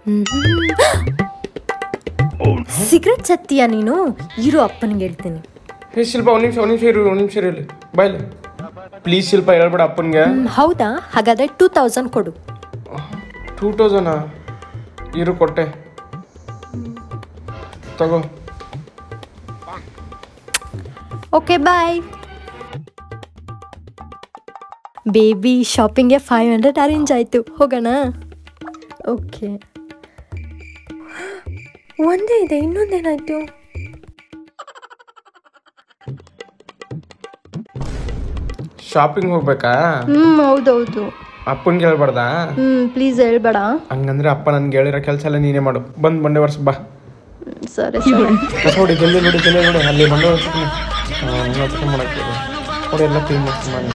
cigarette ಸತ್ತೀಯ ನೀನು ಇರು ಅಪ್ಪನಿಗೆ ಹೇಳ್ತೀನಿ ಹೇ ಶಿಲ್ಪ ಒಂದು ನಿಮಿಷ ಒಂದು ನಿಮಿಷ ಇರು ಒಂದು ನಿಮಿಷ ಇರಲಿ ಬಾಯ್ಲಿ ಪ್ಲೀಸ್ ಶಿಲ್ಪ ಹೇಳ್ಬೇಡ ಅಪ್ಪನಿಗೆ ಹ್ಮ್, ಹೌದಾ ಹಾಗಾದ್ರೆ ಟೂ ತೌಸಂಡ್ ಕೊಡು ಟೂ ತೌಸಂಡಾ ಇರು ಕೊಟ್ಟೆ ತಗೋ ಓಕೆ ಬಾಯ್ ಬೇಬಿ ಶಾಪಿಂಗ್ಗೆ ಫೈವ್ ಹಂಡ್ರೆಡ್ ಅರೇಂಜ್ ಆಯಿತು ಹೋಗೋಣ ಓಕೆ ಒಂದೇ ಇದೆ ಇನ್ನೊಂದೇನಾಯ್ತು ಶಾಪಿಂಗ್ ಹೋಗ್ಬೇಕಾ ಹ್ಞೂ ಹೌದೌದು ಅಪ್ಪನಿಗೆ ಹೇಳ್ಬಾರ್ದಾ ಹ್ಞೂ ಪ್ಲೀಸ್ ಹೇಳ್ಬೇಡ ಹಂಗಂದ್ರೆ ಅಪ್ಪ ನನ್ಗೆ ಹೇಳಿರೋ ಕೆಲಸ ಎಲ್ಲ ನೀನೇ ಮಾಡು ಬಂದ್ ಬಂಡೆ ವರ್ಷ ಬಾ ಹ್ಮ್, ಸರಿ ಸರಿ ಕಸ ನೋಡಿ ಜಲ್ದಿ ನೋಡಿ ಜಲ್ದಿ ನೋಡಿ ಅಲ್ಲಿ ಬಂಡೆ ವರ್ಷ ಮಾಡಕ್ಕೆ ನೋಡಿ ಎಲ್ಲ ಕ್ಲೀನ್ ಮಾಡ್ತೀನಿ